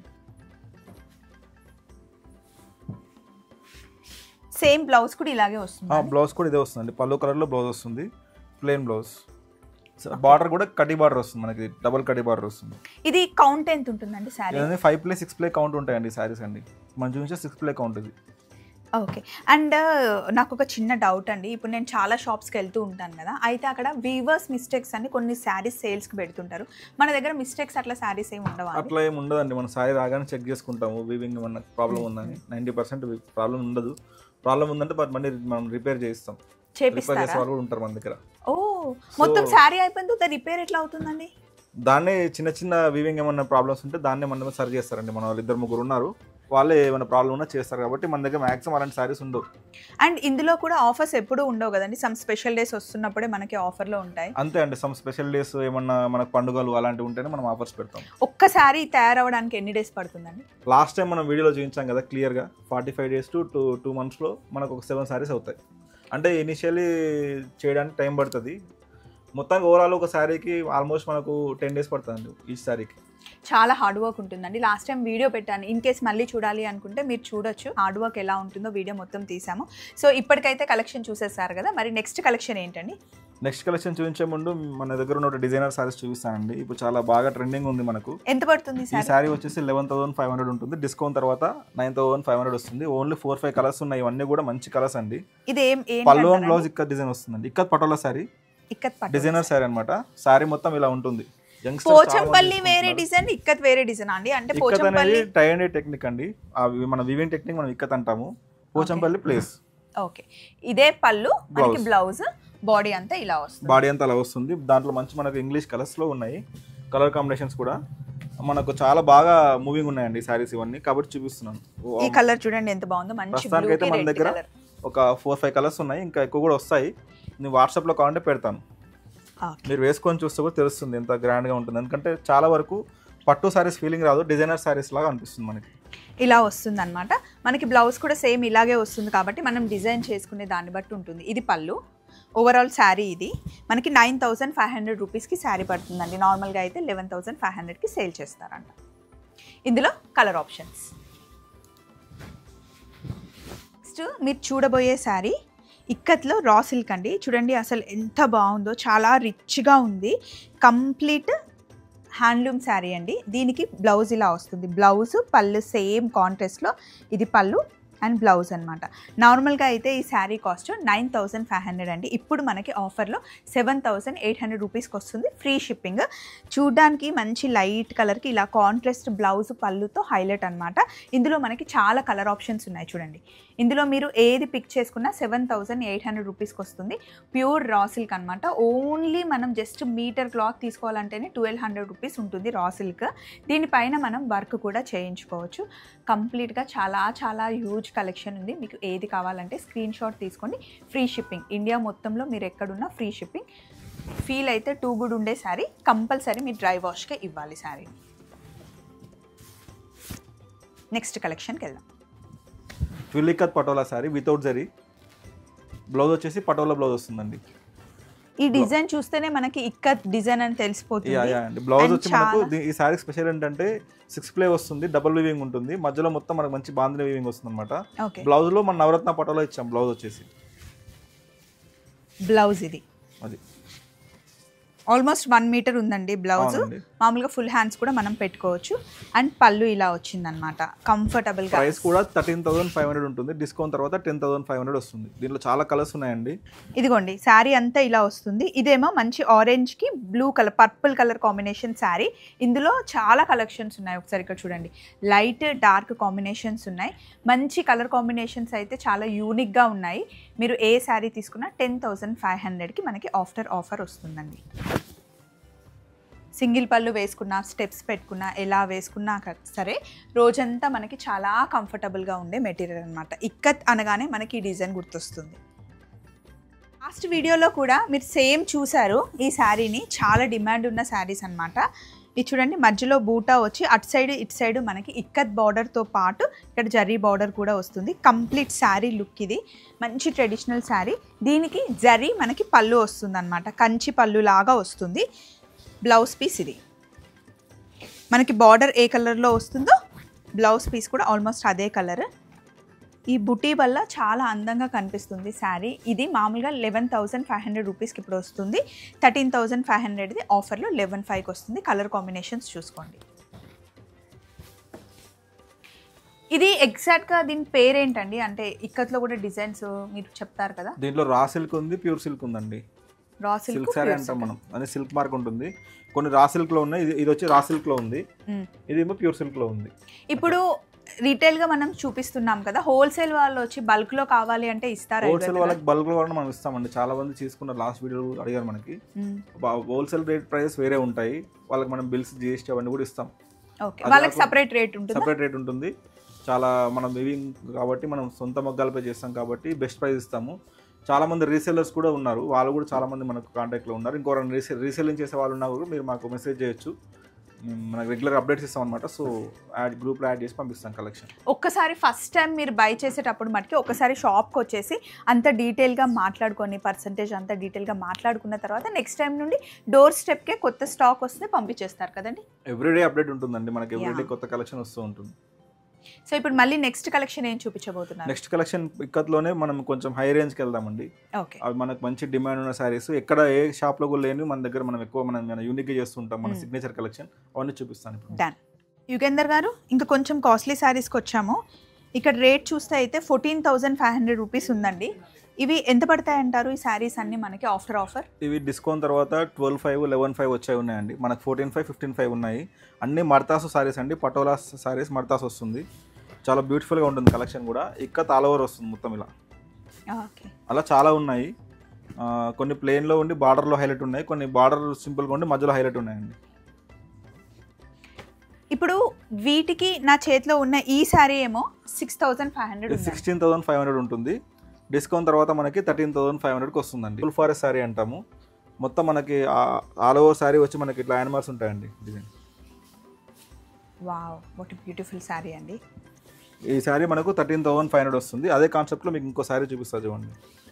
same blouse కూడా ఇలాగే వస్తుంది బ్లౌజ్ కూడా ఇదే వస్తుంది పళ్ళు కలర్లో బ్లౌజ్ వస్తుంది ప్లెయిన్ బ్లౌజ్ బార్డర్ కూడా కటి బార్డర్ వస్తుంది మనకి డబుల్ కటి బార్డర్ వస్తుంది ఇది కౌంట్ ఎంత ఉంటుందండి శారీ ఇవన్నీ five ply six ply count ఉంటాయండి సారీస్ అండి మనం చూపించే సిక్స్ ప్లే కౌంట్ ఇది ఓకే అండ్ నాకు ఒక చిన్న డౌట్ అండి ఇప్పుడు నేను చాలా షాప్స్కి వెళ్తూ ఉంటాను కదా అయితే అక్కడ వీవర్స్ మిస్టేక్స్ అని కొన్ని శారీస్ సేల్స్కి పెడుతుంటారు మన దగ్గర మిస్టేక్స్ అట్లా శారీస్ ఏమి ఉండవా అండి? అట్లా ఏమి ఉండదండి మన సారీ రాగానే చెక్ చేసుకుంటాము వీవింగ్ మన ప్రాబ్లం ఉందని నైంటీ పర్సెంట్ ప్రాబ్లం ఉండదు ప్రాబ్లం ఉందంటే బట్ మళ్ళీ మనం రిపేర్ చేయిస్తాం రిపేర్ చేసే చేపిస్తారా వాళ్ళు కూడా ఉంటారు మన దగ్గర ఓ మొత్తం శారీ అయిపోయిన తర్వాత రిపేర్ ఎట్లా అవుతుందండి దాన్నే చిన్న చిన్న వీవింగ్ ఏమన్నా ప్రాబ్లమ్స్ ఉంటే దాన్నే మన సరి చేస్తారండి మన వాళ్ళు ఇద్దరు ముగ్గురు ఉన్నారు వాళ్ళే ఏమైనా ప్రాబ్లం ఉన్నా చేస్తారు కాబట్టి మన దగ్గర మాక్సిమం అలాంటి సారీస్ ఉండవు అండ్ ఇందులో కూడా ఆఫర్స్ ఎప్పుడూ ఉండవు కదండి సమ్ స్పెషల్ డేస్ వస్తున్నప్పుడే మనకి ఆఫర్లో ఉంటాయి అంతే అండి సమ్ స్పెషల్ డేస్ ఏమన్నా మనకు పండుగలు అలాంటివి ఉంటేనే మనం ఆఫర్స్ పెడతాం ఒక్కసారి తయారవడానికి ఎన్ని డేస్ పడుతుందండి లాస్ట్ టైం మనం వీడియోలో చూపించాం కదా క్లియర్గా forty five days to two two మంత్స్లో మనకు ఒక సెవెన్ సారీస్ అవుతాయి అంటే ఇనిషియల్లీ చేయడానికి టైం పడుతుంది మొత్తానికి ఓవరాల్ ఒక శారీకి ఆల్మోస్ట్ మనకు టెన్ డేస్ పడుతుందండి ఈ శారీకి చాలా హార్డ్ వర్క్ ఉంటుందండి లాస్ట్ టైం వీడియో పెట్టాను ఇన్ కేస్ మళ్ళీ చూడాలి అనుకుంటే మీరు చూడొచ్చు హార్డ్ వర్క్ ఎలా ఉంటుందో వీడియో మొత్తం తీసాము సో ఇప్పటికైతే కలెక్షన్ చూసేసారు కదా మరి నెక్స్ట్ కలెక్షన్ ఏంటండి నెక్స్ట్ కలెక్షన్ చూపించే ముందు మన దగ్గర ఉన్న డిజైనర్ సారీస్ చూపిస్తానండి ఇప్పుడు చాలా బాగా ట్రెండింగ్ ఉంది మనకు ఎంత పడుతుంది ఈ సార్ శారీ వచ్చేసి లెవెన్ థౌసండ్ ఫైవ్ హండ్రెడ్ ఉంటుంది డిస్కౌంట్ తర్వాత నైన్ థౌసండ్ ఫైవ్ హండ్రెడ్ వస్తుంది ఓన్లీ ఫోర్ ఫైవ్ కలర్స్ ఉన్నాయి ఇవన్నీ కూడా మంచి కలర్స్ అండి ఇది ఏం ఏం పళ్ళు అండ్ బ్లౌజ్ ఇక్కత్ డిజైన్ వస్తుందండి ఇక్కత్ పటోలా శారీ ఇక్కత్ పట్టు డిజైనర్ శారీ అనమాట శారీ మొత్తం ఇలా ఉంటుంది Youngsters పోచంపల్లి చాలా మంది వేరే తీసుకుంటున్నారు. డిజైన్ ఇక్కత్ వేరే డిజైన్ అండి అంటే ఇక్కత్ అనేది పోచంపల్లి టై అండ్ టెక్నిక్ అండి ఆ వి- మన వివింగ్ టెక్నిక్ మనం ఇక్కత్ అంటాము పోచంపల్లి ప్లేస్ ఓకే ఇదే పళ్ళు మనకి Blouse. బ్లౌజ్ బాడీ అంతా ఇలా వస్తుంది బాడీ అంతా అలా వస్తుంది దాంట్లో మంచి మనకు ఇంగ్లీష్ కలర్స్ లో ఉన్నాయి కలర్ కాంబినేషన్స్ కూడా మనకు చాలా బాగా మూవింగ్ ఉన్నాయండి సారీస్ ఇవన్నీ కాబట్టి చూపిస్తున్నాను ఓ, ఈ కలర్ చూడండి ఎంత బాగుందో మంచి ప్రస్తుతానికి బ్లూ అయితే మన దగ్గర కలర్ ఒక ఫోర్ ఫైవ్ కలర్స్ ఉన్నాయి ఇంకా ఎక్కువ కూడా వస్తాయి నేను వాట్సాప్లో కావాలంటే పెడతాను మీరు వేసుకొని చూస్తే కూడా తెలుస్తుంది ఎంత గ్రాండ్గా ఉంటుంది ఎందుకంటే చాలా వరకు పట్టు సారీస్ ఫీలింగ్ రాదు డిజైనర్ సారీస్ లాగా అనిపిస్తుంది మనకి ఇలా వస్తుంది అనమాట మనకి బ్లౌజ్ కూడా సేమ్ ఇలాగే వస్తుంది కాబట్టి మనం డిజైన్ చేసుకునే దాన్ని బట్టి ఉంటుంది ఇది పళ్ళు ఓవరాల్ శారీ ఇది మనకి నైన్ థౌసండ్ ఫైవ్ హండ్రెడ్ రూపీస్కి శారీ పడుతుందండి నార్మల్గా అయితే లెవెన్ థౌసండ్ ఫైవ్ హండ్రెడ్కి సేల్ చేస్తారంట ఇందులో కలర్ ఆప్షన్స్ నెక్స్ట్ మీరు చూడబోయే శారీ ఇక్కత్లో రా సిల్క్ అండి చూడండి అసలు ఎంత బాగుందో చాలా రిచ్గా ఉంది కంప్లీట్ హ్యాండ్లూమ్ శారీ అండి దీనికి బ్లౌజ్ ఇలా వస్తుంది బ్లౌజ్ పళ్ళు సేమ్ కాంట్రాస్ట్లో ఇది పళ్ళు అండ్ బ్లౌజ్ అనమాట నార్మల్గా అయితే ఈ sari cost nine thousand five hundred అండి ఇప్పుడు మనకి ఆఫర్లో సెవెన్ థౌసండ్ ఎయిట్ హండ్రెడ్ రూపీస్కి వస్తుంది ఫ్రీ షిప్పింగ్ చూడ్డానికి మంచి లైట్ కలర్కి ఇలా కాంట్రాస్ట్ బ్లౌజ్ పళ్ళుతో హైలైట్ అనమాట ఇందులో మనకి చాలా కలర్ ఆప్షన్స్ ఉన్నాయి చూడండి ఇందులో మీరు ఏది పిక్ చేసుకున్నా సెవెన్ థౌసండ్ ఎయిట్ హండ్రెడ్ రూపీస్కి వస్తుంది ప్యూర్ రా సిల్క్ అనమాట ఓన్లీ మనం జస్ట్ మీటర్ క్లాత్ తీసుకోవాలంటేనే ట్వెల్వ్ హండ్రెడ్ రూపీస్ ఉంటుంది రా సిల్క్ దీనిపైన మనం వర్క్ కూడా చేయించుకోవచ్చు కంప్లీట్గా చాలా చాలా హ్యూజ్ కలెక్షన్ ఉంది మీకు ఏది కావాలంటే స్క్రీన్ షాట్ తీసుకోండి ఫ్రీ షిప్పింగ్ ఇండియా మొత్తంలో మీరు ఎక్కడున్నా ఫ్రీ షిప్పింగ్ ఫీల్ అయితే టూ గుడ్ ఉండే శారీ కంపల్సరీ మీరు డ్రై వాష్కే ఇవ్వాలి శారీ నెక్స్ట్ కలెక్షన్కి వెళ్దాం ట్విల్లికత్ పటోలా శారీ వితౌట్ జరీ బ్లౌజ్ వచ్చేసి పటోలా బ్లౌజ్ వస్తుందండి ఈ డిజైన్ చూస్తేనే మనకి ఇక్కత్ డిజైన్ అని తెలిసిపోతుంది యా యా అండి బ్లౌజ్ And వచ్చి మనకు చాలా- దీ- ఈ శారీ స్పెషల్ ఏంటంటే సిక్స్ ప్లే వస్తుంది డబుల్ వీవింగ్ ఉంటుంది మధ్యలో మొత్తం మనకు మంచి బాంధిన వీవింగ్ వస్తుంది అనమాట ఓకే బ్లౌజ్ లో మన నవరత్న పటోలా ఇచ్చాం బ్లౌజ్ వచ్చేసి బ్లౌజ్ ఇది అది ఆల్మోస్ట్ వన్ మీటర్ ఉందండి బ్లౌజ్ అవునండి. మామూలుగా ఫుల్ హ్యాండ్స్ కూడా మనం పెట్టుకోవచ్చు అండ్ పళ్ళు ఇలా వచ్చిందనమాట కంఫర్టబుల్ గా ప్రైస్ కూడా థర్టీన్ థౌసండ్ ఫైవ్ హండ్రెడ్ ఉంటుంది డిస్కౌంట్ తర్వాత టెన్ థౌసండ్ ఫైవ్ హండ్రెడ్ వస్తుంది దీంట్లో చాలా కలర్స్ ఉన్నాయండి ఇదిగోండి శారీ అంతా ఇలా వస్తుంది ఇదేమో మంచి ఆరెంజ్ కి blue colour purple colour combination sari ఇందులో చాలా కలెక్షన్స్ ఉన్నాయి ఒకసారి ఇక్కడ చూడండి లైట్ డార్క్ కాంబినేషన్స్ ఉన్నాయి మంచి కలర్ కాంబినేషన్స్ అయితే చాలా యూనిక్ గా ఉన్నాయి మీరు ఏ శారీ తీసుకున్నా టెన్ థౌసండ్ ఫైవ్ హండ్రెడ్కి మనకి ఆఫ్టర్ ఆఫర్ వస్తుందండి సింగిల్ పళ్ళు వేసుకున్నా స్టెప్స్ పెట్టుకున్నా ఎలా వేసుకున్నా క- సరే రోజంతా మనకి చాలా కంఫర్టబుల్గా ఉండే మెటీరియల్ అనమాట ఇక్కత్ అనగానే మనకి ఈ డిజైన్ గుర్తొస్తుంది లాస్ట్ వీడియోలో కూడా మీరు సేమ్ చూసారు ఈ శారీని చాలా డిమాండ్ ఉన్న శారీస్ అనమాట ఇది చూడండి మధ్యలో బూటా వచ్చి అటు సైడ్ ఇటు సైడ్ మనకి ఇక్కత్ బార్డర్తో పాటు ఇక్కడ జరీ బార్డర్ కూడా వస్తుంది కంప్లీట్ శారీ లుక్ ఇది మంచి ట్రెడిషనల్ శారీ దీనికి జరీ మనకి పళ్ళు వస్తుంది అనమాట కంచి పళ్ళు లాగా వస్తుంది బ్లౌజ్ పీస్ ఇది మనకి బార్డర్ ఏ కలర్లో వస్తుందో బ్లౌజ్ పీస్ కూడా ఆల్మోస్ట్ అదే కలర్ ఈ బుటీ వల్ల చాలా అందంగా కనిపిస్తుంది శారీ ఇది మామూలుగా లెవెన్ థౌసండ్ ఫైవ్ హండ్రెడ్ రూపీస్కి ఇప్పుడు వస్తుంది థర్టీన్ థౌసండ్ ఫైవ్ హండ్రెడ్ది ఆఫర్లో లెవెన్ ఫైవ్కి వస్తుంది కలర్ కాంబినేషన్స్ చూసుకోండి ఇది ఎగ్జాక్ట్గా దీని పేరేంటండి అంటే ఇక్కత్లో కూడా డిజైన్స్ మీరు చెప్తారు కదా దీంట్లో రా సిల్క్ ఉంది ప్యూర్ సిల్క్ ఉందండి రా సిల్క్ సిల్క్ శారీ అంటాం మనం అదే సిల్క్ మార్క్ ఉంటుంది కొన్ని రా సిల్క్ లో ఉన్నాయి ఇది- ఇది వచ్చి రా సిల్క్ లో ఉంది ఇదేమో ప్యూర్ సిల్క్ లో ఉంది ఇప్పుడు రీటైల్ గా మనం చూపిస్తున్నాం కదా హోల్సేల్ వాళ్ళు వచ్చి బల్క్ లో కావాలి అంటే ఇస్తారా హోల్సేల్ వాళ్ళకి బల్క్ లో కూడా మనం ఇస్తామండి చాలా మంది తీసుకున్న లాస్ట్ వీడియో అడిగారు మనకి హోల్సేల్ రేట్ ప్రైస్ వేరే ఉంటాయి వాళ్ళకి మనం బిల్స్ జిఎస్టీ అవన్నీ కూడా ఇస్తాం ఓకే అది వాళ్ళకి కాకుండా సపరేట్ రేట్ ఉంటుంది సపరేట్ రేట్ ఉంటుంది చాలా మనం వివింగ్ కాబట్టి మనం సొంత మగ్గాలపై చేస్తాం కాబట్టి బెస్ట్ ప్రైస్ ఇస్తాము చాలా మంది రీసెల్లర్స్ కూడా ఉన్నారు వాళ్ళు కూడా చాలా మంది మనకు కాంటాక్ట్లో ఉన్నారు ఇంకో రీసే రీసెల్లింగ్ చేసే వాళ్ళు ఉన్నా కూడా మీరు మాకు మెసేజ్ చేయొచ్చు మేము మనకు రెగ్యులర్ అప్డేట్స్ ఇస్తాం అనమాట సో యాడ్ గ్రూప్లో యాడ్ చేసి పంపిస్తాం కలెక్షన్ ఒక్కసారి ఫస్ట్ టైం మీరు బై చేసేటప్పుడు మటుకి ఒకసారి షాప్కి వచ్చేసి అంత డీటెయిల్గా మాట్లాడుకొని పర్సంటేజ్ అంత డీటెయిల్గా మాట్లాడుకున్న తర్వాత నెక్స్ట్ టైం నుండి డోర్ స్టెప్కే కొత్త స్టాక్ వస్తే పంపించేస్తారు కదండి ఎవ్రీడే అప్డేట్ ఉంటుందండి మనకి ఎవ్రీడే Yeah. కొత్త కలెక్షన్ వస్తూ ఉంటుంది సో ఇప్పుడు మళ్ళీ నెక్స్ట్ కలెక్షన్ ఏం చూపించబోతున్నారు నెక్స్ట్ కలెక్షన్ ఇక్కత్లోనే మనం కొంచెం హై రేంజ్కి వెళ్దామండి ఓకే అవి మనకు మంచి డిమాండ్ ఉన్న శారీస్ ఎక్కడ ఏ షాప్లో కూడా లేని మన దగ్గర మనం ఎక్కువ మనం మన యూనిక్గా చేస్తుంటాం మన Hmm. సిగ్నేచర్ కలెక్షన్ అవన్నీ చూపిస్తాను ఇప్పుడు డన్ యుగేందర్ గారు ఇంకా కొంచెం కాస్ట్లీ శారీస్కి వచ్చాము ఇక్కడ రేట్ చూస్తే అయితే fourteen thousand five hundred rupees ఉందండి ఇవి ఎంత పడతాయంటారు ఈ శారీస్ అన్ని మనకి ఆఫ్టర్ ఆఫర్ ఇవి డిస్కౌంట్ తర్వాత ట్వెల్వ్ ఫైవ్ లెవెన్ ఫైవ్ వచ్చాయి ఉన్నాయండి మనకు ఫోర్టీన్ ఫైవ్ ఫిఫ్టీన్ ఫైవ్ ఉన్నాయి అన్ని మర్తాసు సారీస్ అండి పటోలా సారీస్ మర్తాస్ వస్తుంది చాలా బ్యూటిఫుల్గా ఉంటుంది కలెక్షన్ కూడా ఇక్కత్ ఆల్ ఓవర్ వస్తుంది మొత్తం ఇలా ఓకే అలా చాలా ఉన్నాయి ఆ, కొన్ని ప్లెయిన్లో ఉండి బార్డర్లో హైలైట్ ఉన్నాయి కొన్ని బార్డర్ సింపుల్గా ఉండి మధ్యలో హైలైట్ ఉన్నాయండి ఇప్పుడు వీటికి నా చేతిలో ఉన్న ఈ శారీ ఏమో సిక్స్ థౌజండ్ ఫైవ్ హండ్రెడ్ ఇది సిక్స్టీన్ థౌసండ్ ఫైవ్ హండ్రెడ్ ఉంటుంది డిస్కౌంట్ తర్వాత మనకి థర్టీన్ థౌసండ్ ఫైవ్ హండ్రెడ్కి వస్తుందండి ఫుల్ ఫారెస్ట్ శారీ అంటాము మొత్తం మనకి ఆల్ ఓవర్ శారీ వచ్చి మనకి ఇట్లా యానిమల్స్ ఉంటాయండి design wow what beautiful sari అండి ఈ శారీ మనకు థర్టీన్ థౌసండ్ ఫైవ్ హండ్రెడ్ వస్తుంది అదే కాన్సెప్ట్లో మీకు ఇంకో శారీ చూపిస్తా చూడండి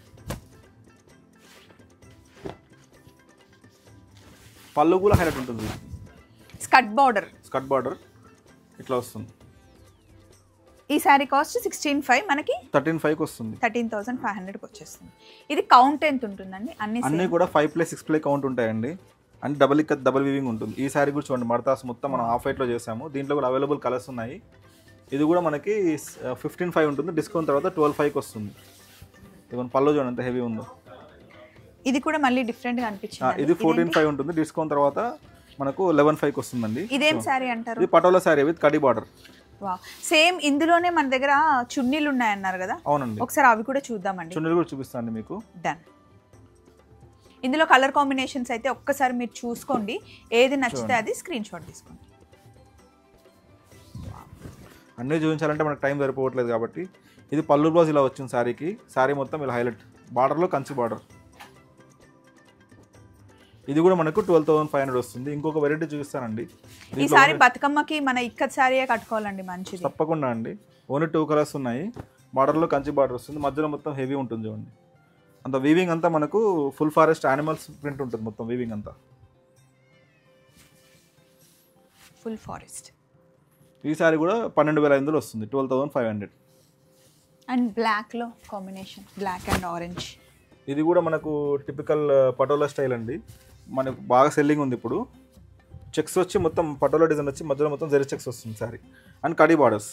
పళ్ళు కూడా హైలైట్ ఉంటుంది స్కట్ బార్డర్ స్కట్ బార్డర్ ఇట్లా వస్తుంది ఈ శారీ కాస్ట్ సిక్స్టీన్ ఫైవ్ మనకి థర్టీన్ ఫైవ్కి వస్తుంది థర్టీన్ థౌసండ్ ఫైవ్ హండ్రెడ్కి వచ్చేస్తుంది ఇది కౌంట్ ఎంత ఉంటుందండి అన్ని అన్నీ same? కూడా five ply six ply count ఉంటాయండి అండ్ డబల్ ఇక్క డబల్ వీవింగ్ ఉంటుంది ఈ శారీ కూడా చూడండి మడతాస్ మొత్తం మనం ఆఫ్ వైట్లో చేసాము దీంట్లో కూడా అవైలబుల్ కలర్స్ ఉన్నాయి ఇది కూడా మనకి ఫిఫ్టీన్ ఫైవ్ ఉంటుంది డిస్కౌంట్ తర్వాత ట్వెల్వ్ ఫైవ్కి వస్తుంది ఇవన్న పళ్ళు చూడండి ఎంత హెవీ ఉందో ఇది కూడా మళ్ళీ డిఫరెంట్ గా ఆ, అనిపించింది ఇది ఫోర్టీన్ ఫైవ్ ఉంటుంది డిస్కౌంట్ తర్వాత మనకు లెవెన్ ఫైవ్కి వస్తుందండి ఇదేం శారీ అంటారు ఇది పటోలా శారీ విత్ కడి బార్డర్ వా సేమ్ ఇందులోనే మన దగ్గర చున్నీలు ఉన్నాయన్నారు కదా అవునండి ఒకసారి అవి కూడా చూద్దామండి చున్నీలు కూడా చూపిస్తాను మీకు డన్ ఇందులో కలర్ కాంబినేషన్స్ అయితే ఒక్కసారి మీరు చూసుకోండి ఏది నచ్చితే అది స్క్రీన్ షాట్ తీసుకోండి అన్నీ చూపించాలంటే మనకు టైం సరిపోవట్లేదు కాబట్టి ఇది పళ్ళు బ్లౌజ్ ఇలా వచ్చింది శారీకి శారీ మొత్తం ఇలా హైలైట్ బార్డర్లో కంచి బార్డర్ ఇది కూడా మనకు ట్వెల్వ్ థౌసండ్ ఫైవ్ హండ్రెడ్ వస్తుంది ఇంకొక వెరైటీ చూపిస్తానండి ఈ దీంట్లో సారీ బతుకమ్మకి మన ఇక్కత్ సారీయే కట్టుకోవాలండి మంచిది తప్పకుండా అండి ఓన్లీ టూ కలర్స్ ఉన్నాయి బార్డర్లో కంచి బార్డర్ వస్తుంది మధ్యలో మొత్తం హెవీ ఉంటుంది చూడండి అంత వీవింగ్ అంతా మనకు ఫుల్ ఫారెస్ట్ యానిమల్స్ ప్రింట్ ఉంటుంది మొత్తం వీవింగ్ అంతా ఫుల్ ఫారెస్ట్ ఈ సారీ కూడా పన్నెండు వేల ఐదు వందలు వస్తుంది twelve thousand five hundred and black లో కాంబినేషన్ బ్లాక్ అండ్ ఆరెంజ్ ఇది కూడా మనకు టిపికల్ పటోలా స్టైల్ అండి మనకు బాగా సెల్లింగ్ ఉంది ఇప్పుడు చెక్స్ వచ్చి మొత్తం పటోలా డిజైన్ వచ్చి మధ్యలో మొత్తం జెరీ చెక్స్ వస్తుంది సారీ అండ్ కడీ బార్డర్స్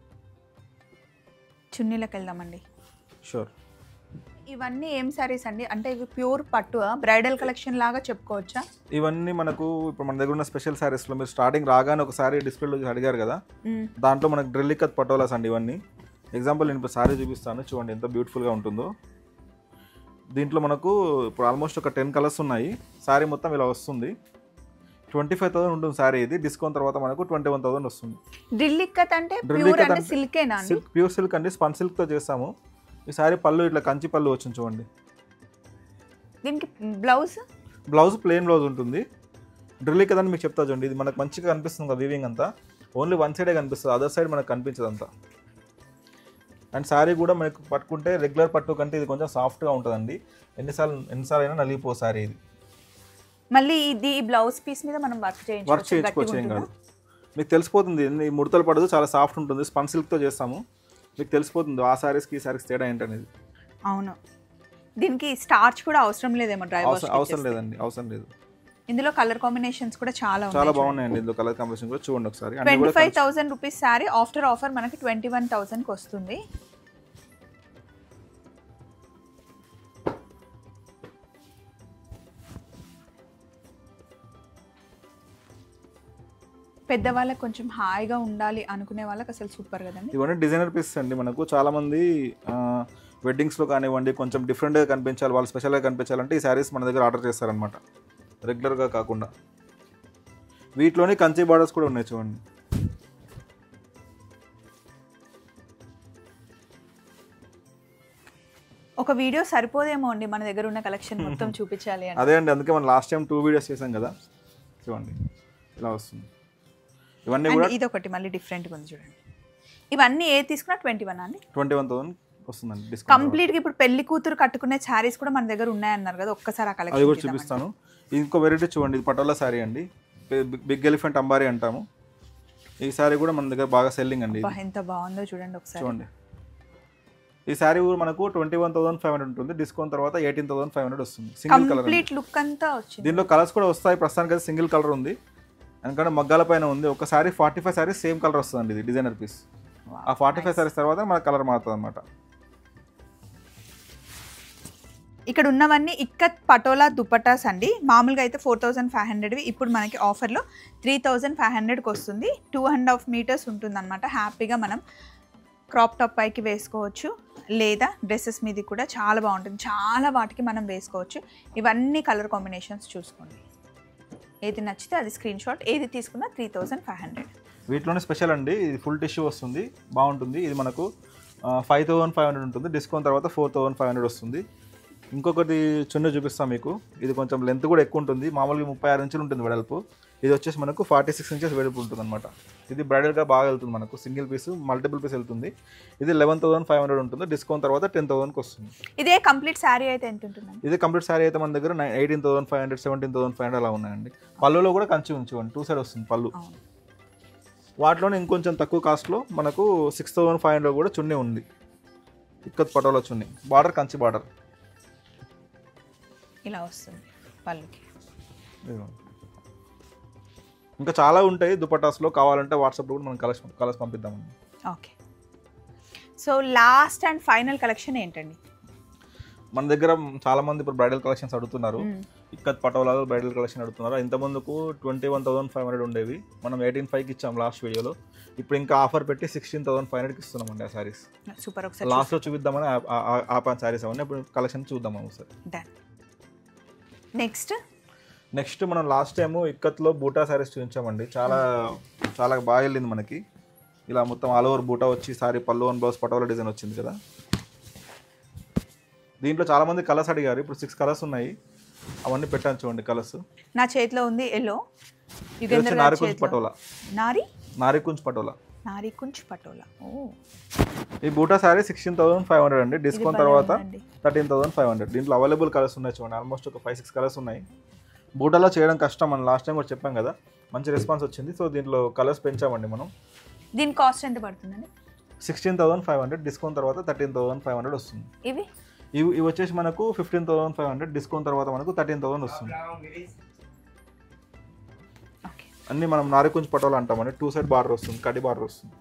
చున్నీలకు వెళ్దామండి షూర్ ఇవన్నీ ఏం సారీస్ అండి అంటే ఇవి ప్యూర్ పట్టు బ్రైడల్ కలెక్షన్ లాగా చెప్పుకోవచ్చా ఇవన్నీ మనకు ఇప్పుడు మన దగ్గర ఉన్న స్పెషల్ శారీస్లో మీరు స్టార్టింగ్ రాగానే ఒక సారీ డిస్ప్లేలో అడిగారు కదా మ్మ్. దాంట్లో మనకు డ్రిల్లికత్ పటోలాస్ అండి ఇవన్నీ ఎగ్జాంపుల్ నేను ఇప్పుడు సారీ చూపిస్తాను చూడండి ఎంత బ్యూటిఫుల్గా ఉంటుందో దీంట్లో మనకు ఇప్పుడు ఆల్మోస్ట్ ఒక టెన్ కలర్స్ ఉన్నాయి సారీ మొత్తం ఇలా వస్తుంది ట్వంటీ ఫైవ్ థౌసండ్ ఉంటుంది సారీ ఇది డిస్కౌంట్ తర్వాత మనకు ట్వంటీ వన్ థౌసండ్ వస్తుంది డ్రిల్ ఇక్కత్ అంటే డ్రిల్ ప్యూర్ ఇక్కత్ అంటే అంటే సిల్కేనా అండి సిల్క్ ప్యూర్ సిల్క్ అండి స్పన్ సిల్క్తో చేస్తాము ఈ సారీ పళ్ళు ఇట్లా కంచి పళ్ళు వచ్చింది చూడండి దీనికి బ్లౌజ్ బ్లౌజ్ ప్లెయిన్ బ్లౌజ్ ఉంటుంది డ్రిల్ కదని మీకు చెప్తా చూడండి ఇది మనకు మంచిగా కనిపిస్తుంది కదా వీవింగ్ అంతా ఓన్లీ వన్ సైడే కనిపిస్తుంది అదర్ సైడ్ మనకు కనిపించదు అంతా అండ్ శారీ కూడా మనకు పట్టుకుంటే రెగ్యులర్ పట్టు కంటే ఇది కొంచెం సాఫ్ట్గా ఉంటుందండి ఎన్నిసార్లు ఎన్నిసార్లు అయినా నలిగిపో శారీ ఇది మళ్ళీ ఇది ఈ బ్లౌజ్ పీస్ మీద మనం వర్క్ వర్క్ చేయించుకోవచ్చు చేయించుకోవచ్చు ఏం కాదు మీకు తెలిసిపోతుంది ఎన్ని ముడతలు పడదు చాలా సాఫ్ట్ ఉంటుంది స్పన్ సిల్క్తో చేస్తాము మీకు తెలిసిపోతుంది ఆ శారీస్కి ఈ శారీస్ తేడా ఏంటనేది అవును దీనికి స్టార్చ్ కూడా అవసరం లేదేమో డ్రై వాష్ అవసరం అవసరం లేదండి అవసరం లేదు ఇందులో కలర్ కాంబినేషన్స్ కూడా చాలా చాలా ఉన్నాయి బాగున్నాయండి ఇందులో కలర్ కాంబినేషన్ కూడా చూడండి ఒకసారి అన్ని ట్వంటీ కూడా five thousand rupees sari after offer మనకి ట్వంటీ వన్ థౌసండ్కి వస్తుంది పెద్దవాళ్ళకి కొంచెం హాయిగా ఉండాలి అనుకునే వాళ్ళకి అసలు సూపర్ కదండి ఇవన్నీ డిజైనర్ పీసెస్ అండి మనకు చాలా మంది వెడ్డింగ్స్లో కానివ్వండి కొంచెం డిఫరెంట్గా కనిపించాలి వాళ్ళు స్పెషల్గా కనిపించాలంటే ఈ శారీస్ మన దగ్గర ఆర్డర్ చేస్తారనమాట రెగ్యులర్గా కాకుండా వీటిలోనే కంచి బార్డర్స్ కూడా ఉన్నాయి చూడండి ఒక వీడియో సరిపోదేమో అండి మన దగ్గర ఉన్న కలెక్షన్ మొత్తం చూపించాలి అంటే అదే అండి అందుకే మనం లాస్ట్ టైం టూ వీడియోస్ చేసాం కదా చూడండి ఇలా వస్తుంది ఇవన్నీ కూడా అండ్ ఇది ఒకటి మళ్ళీ డిఫరెంట్గా ఉంది చూడండి ఇవన్నీ ఏ తీసుకున్నా ట్వంటీ వన్ అండి ట్వంటీ వన్ థౌసండ్ వస్తుందండి డిస్కౌంట్ కంప్లీట్ గా ఇప్పుడు పెళ్లి కూతురు కట్టుకునే శారీస్ కూడా మన దగ్గర ఉన్నాయన్నారు కదా ఒక్కసారి ఆ అది కలెక్షన్ కూడా చూపిస్తాను ఇంకో వెరైటీ చూడండి ఇది పటోలా శారీ అండి బిగ్- బిగ్ ఎలిఫెంట్ అంబారీ అంటాము ఈ శారీ కూడా మన దగ్గర బాగా సెల్లింగ్ అండి ఇది. ఎంత బాగుందో చూడండి ఒకసారి చూడండి ఈ శారీ కూడా మనకు twenty one thousand five hundred ఉంటుంది డిస్కౌంట్ తర్వాత ఎయిటీన్ థౌసండ్ ఫైవ్ హండ్రెడ్ వస్తుంది సింగిల్ కలర్ కంప్లీట్ లుక్ అంతా వచ్చింది దీనిలో కలర్స్ కూడా వస్తాయి ప్రస్తుతానికి అయితే సింగిల్ కలర్ ఉంది ఎందుకంటే మగ్గాల పైన ఉంది ఒక sari forty five saris same colour వస్తుందండి ఇది డిజైనర్ పీస్ Wow, ఆ ఫార్టీ ఫైవ్ nice. శారీస్ తర్వాత మన కలర్ మారుతుంది అనమాట ఇక్కడ ఉన్నవన్నీ ఇక్కత్ పటోలా దుపటాస్ అండి మామూలుగా అయితే ఫోర్ థౌసండ్ ఫైవ్ హండ్రెడ్వి ఇప్పుడు మనకి ఆఫర్లో త్రీ థౌజండ్ ఫైవ్ హండ్రెడ్కి వస్తుంది టూ అండ్ హాఫ్ మీటర్స్ ఉంటుందన్నమాట హ్యాపీగా మనం క్రాప్ టాప్ పైకి వేసుకోవచ్చు లేదా డ్రెస్సెస్ మీది కూడా చాలా బాగుంటుంది చాలా వాటికి మనం వేసుకోవచ్చు ఇవన్నీ కలర్ కాంబినేషన్స్ చూసుకోండి ఏది నచ్చితే అది స్క్రీన్ షాట్ ఏది తీసుకున్నా త్రీ థౌజండ్ ఫైవ్ హండ్రెడ్ వీటిలోనే స్పెషల్ అండి ఇది ఫుల్ టిష్యూ వస్తుంది బాగుంటుంది ఇది మనకు ఫైవ్ థౌసండ్ ఫైవ్ హండ్రెడ్ ఉంటుంది డిస్కౌంట్ తర్వాత ఫోర్ థౌసండ్ ఫైవ్ హండ్రెడ్ వస్తుంది ఇంకొకటి చున్నీ చూపిస్తాం మీకు ఇది కొంచెం లెంత్ కూడా ఎక్కువ ఉంటుంది మామూలుగా ముప్పై ఆరు ఇంచులు ఉంటుంది వెడల్పు ఇది వచ్చేసి మనకు ఫార్టీ సిక్స్ ఇంచెస్ వెడల్పు ఉంటుంది అనమాట ఇది బ్రైడల్గా బాగా వెళ్తుంది మనకు సింగిల్ పీస్ మల్టిపుల్ పీస్ వెళ్తుంది ఇది లెవెన్ థౌసండ్ ఫైవ్ హండ్రెడ్ ఉంటుంది డిస్కౌంట్ తర్వాత టెన్ థౌసండ్కి వస్తుంది ఇదే కంప్లీట్ శారీ అయితే ఎంత ఉంటుందండి ఇది కంప్లీట్ శారీ అయితే మన దగ్గర eighteen thousand five hundred seventeen thousand five hundred అలా ఉన్నాయండి పళ్ళులో కూడా కంచి ఉంచుకోండి టూ సైడ్ వస్తుంది పళ్ళు అవును వాటిలోనే ఇంకొంచెం తక్కువ కాస్ట్లో మనకు సిక్స్ థౌసండ్ ఫైవ్ హండ్రెడ్ కూడా చున్నీ ఉంది ఇక్కత్ పటోలా చున్నీ బార్డర్ కంచి బార్డర్ ఇలా వస్తుంది పళ్ళుకి ఇదిగోండి ఇంకా చాలా ఉంటాయి దుపటాస్లో కావాలంటే వాట్సాప్లో కూడా మనం కలర్స్ కలర్స్ పంపిద్దామండి okay so last and final collection ఏంటండి మన దగ్గర చాలా మంది ఇప్పుడు బ్రైడల్ కలెక్షన్స్ అడుగుతున్నారు మ్మ్. ఇక్కత్ పటోలాలో బ్రైడల్ కలెక్షన్ అడుగుతున్నారు ఇంత ముందుకు twenty one thousand five hundred ఉండేవి మనం ఎయిటీన్ ఫైవ్కి ఇచ్చాం లాస్ట్ వీడియోలో ఇప్పుడు ఇంకా ఆఫర్ పెట్టి సిక్స్టీన్ థౌసండ్ ఫైవ్ హండ్రెడ్కి ఇస్తున్నామండి ఆ సారీస్ సూపర్ ఒకసారి లాస్ట్లో చూపిద్దామని ఆ- ఆ- ఆ- ఆపాను సారీస్ అవన్నీ ఇప్పుడు కలెక్షన్ చూద్దాం ఒకసారి డన్ నెక్స్ట్ నెక్స్ట్ మనం లాస్ట్ టైం ఇక్కత్లో బూటా సారీస్ చూపించామండి చాలా చాలా బాగా వెళ్ళింది మనకి ఇలా మొత్తం ఆల్ ఓవర్ బూటా వచ్చి సారీ పళ్ళు వన్ బ్లౌజ్ పటోలా డిజైన్ వచ్చింది కదా దీంట్లో చాలా మంది కలర్స్ అడిగారు ఇప్పుడు సిక్స్ కలర్స్ ఉన్నాయి అవన్నీ పెట్టాను చూడండి కలర్స్ నా చేతిలో ఉంది ఎల్లో ఇది యుగేందర్ వచ్చి గారి నారికుంజ్ చేతిలో పటోలా నారి నారికుంజ్ పటోలా నారి కుంచ్ పటోలా ఓ ఈ buta sari sixteen thousand five hundred అండి డిస్కౌంట్ భలే తర్వాత ఉందండి. థర్టీన్ థౌసండ్ ఫైవ్ హండ్రెడ్ దీంట్లో అవైలబుల్ కలర్స్ ఉన్నాయి చూడండి ఆల్మోస్ట్ ఒక ఫైవ్ సిక్స్ కలర్స్ ఉన్నాయి బూటాలో చేయడం కష్టం మనం లాస్ట్ టైం కూడా చెప్పాం కదా మంచి రెస్పాన్స్ వచ్చింది సో దీంట్లో కలర్స్ పెంచామండి మనం దీని కాస్ట్ ఎంత పడుతుందండి sixteen thousand five hundred discount తర్వాత థర్టీన్ థౌసండ్ ఫైవ్ హండ్రెడ్ వస్తుంది ఇవి ఇవి ఇవి వచ్చేసి మనకు fifteen thousand five hundred discount తర్వాత మనకు థర్టీన్ థౌసండ్ వస్తుంది ఓకే అన్ని మనం నారికుంజ్ పటోలా అంటామండి టూ సైడ్ బార్డర్ వస్తుంది కడి బార్డర్ వస్తుంది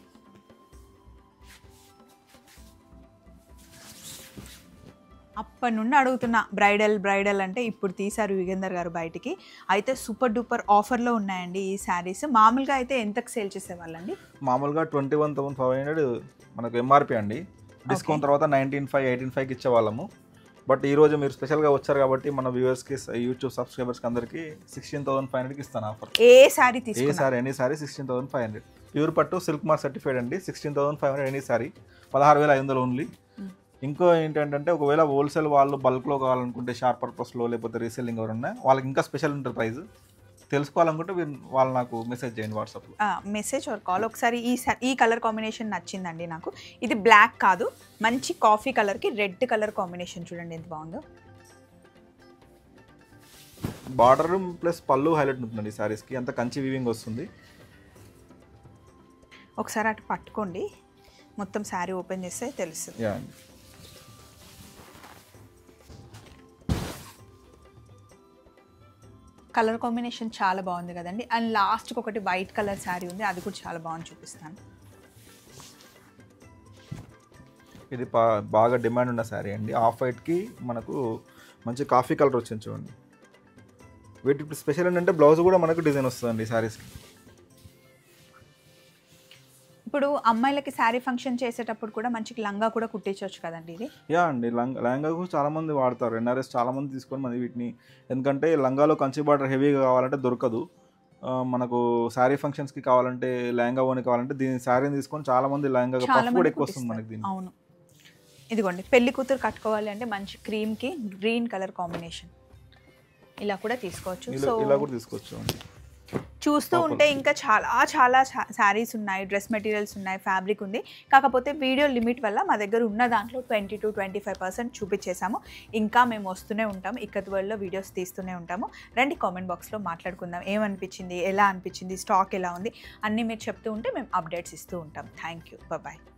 అప్పటి నుండి అడుగుతున్నా బ్రైడల్ బ్రైడల్ అంటే ఇప్పుడు తీశారు యుగేందర్ గారు బయటికి అయితే సూపర్ డూపర్ ఆఫర్లో ఉన్నాయండి ఈ శారీస్ మామూలుగా అయితే ఎంతకు సేల్ చేసేవాళ్ళండి మామూలుగా twenty one thousand five hundred మనకు ఎంఆర్పి అండి డిస్కౌంట్ తర్వాత నైన్టీన్ ఫైవ్ ఎయిటీన్ ఫైవ్కి ఇచ్చేవాళ్ళము బట్ ఈ రోజు మీరు స్పెషల్గా వచ్చారు కాబట్టి మన వ్యూవర్స్కి యూట్యూబ్ సబ్స్క్రైబర్స్కి అందరికీ సిక్స్టీన్ థౌసండ్ ఫైవ్ హండ్రెడ్కి ఇస్తాను ఆఫర్ ఏ శారీ ఏ తీసుకున్నా sorry any sari sixteen thousand five hundred pure పట్టు సిల్క్ మార్క్ సర్టిఫైడ్ అండి sixteen thousand five hundred any sari పదహారు వేల ఐదు వందలు ఓన్లీ Mm. ఇంకో ఏంటంటే ఒకవేళ హోల్సేల్ వాళ్ళు బల్క్లో కావాలనుకుంటే షార్ప్ పర్పస్లో లేకపోతే రీసెల్లింగ్ ఎవరున్నా వాళ్ళకి ఇంకా స్పెషల్ ఉంటుంది ప్రైస్ తెలుసుకోవాలనుకుంటే మీరు వాళ్ళు నాకు మెసేజ్ చేయండి వాట్సాప్లో మెసేజ్ ఆర్ కాల్ ఒకసారి ఈ sa- ఈ కలర్ కాంబినేషన్ నచ్చిందండి నాకు ఇది బ్లాక్ కాదు మంచి కాఫీ కలర్కి రెడ్ కలర్ కాంబినేషన్ చూడండి ఎంత బాగుందో బార్డర్ ప్లస్ పళ్ళు హైలైట్ ఉంటుందండి ఈ సారీస్కి అంత కంచి వీవింగ్ వస్తుంది ఒకసారి అటు పట్టుకోండి మొత్తం శారీ ఓపెన్ చేస్తే తెలుస్తుంది యా అండి కలర్ కాంబినేషన్ చాలా బాగుంది కదండి అండ్ లాస్ట్కి ఒకటి వైట్ కలర్ శారీ ఉంది అది కూడా చాలా బాగుంది చూపిస్తాను ఇది పా- బాగా డిమాండ్ ఉన్న శారీ అండి ఆఫ్ వైట్కి మనకు మంచి కాఫీ కలర్ వచ్చింది చూడండి వీటి ఇప్పుడు స్పెషల్ ఏంటంటే బ్లౌజ్ కూడా మనకు డిజైన్ వస్తుందండి ఈ శారీస్కి ఇప్పుడు అమ్మాయిలకి శారీ ఫంక్షన్ చేసేటప్పుడు కూడా మంచి లంగా కూడా కుట్టించవచ్చు కదండి ఇది యా అండి లంగా లంగా కూడా చాలా మంది వాడతారు ఎన్ఆర్ఎస్ చాలా మంది తీసుకొని మరి వీటిని ఎందుకంటే లంగాలో కంచి బార్డర్ హెవీగా కావాలంటే దొరకదు ఆ, మనకు శారీ ఫంక్షన్స్కి కావాలంటే లెహంగా ఓని కావాలంటే దీని శారీని తీసుకొని చాలా మంది లెహంగా చాలా పఫ్ కూడా మంది ఎక్కువ వస్తుంది మనకి కుట్టిస్తారు. దీన్ని అవును ఇదిగోండి పెళ్లి కూతురు కట్టుకోవాలి అంటే మంచి క్రీమ్కి గ్రీన్ కలర్ కాంబినేషన్ ఇలా కూడా తీసుకోవచ్చు ఇలా సో ఇలా కూడా తీసుకోవచ్చు అండి చూస్తూ ఉంటే ఇంకా చాలా చాలా శారీస్ ఉన్నాయి డ్రెస్ మెటీరియల్స్ ఉన్నాయి ఫ్యాబ్రిక్ ఉంది కాకపోతే వీడియో లిమిట్ వల్ల మా దగ్గర ఉన్న దాంట్లో twenty two twenty five percent చూపించేసాము ఇంకా మేము వస్తూనే ఉంటాము ఇక్కత్ వరల్డ్లో వీడియోస్ తీస్తూనే ఉంటాము రండి కామెంట్ బాక్స్లో మాట్లాడుకుందాం ఏమనిపించింది ఎలా అనిపించింది స్టాక్ ఎలా ఉంది అన్నీ మీరు చెప్తూ ఉంటే మేము అప్డేట్స్ ఇస్తూ ఉంటాం థ్యాంక్ యూ బాయ్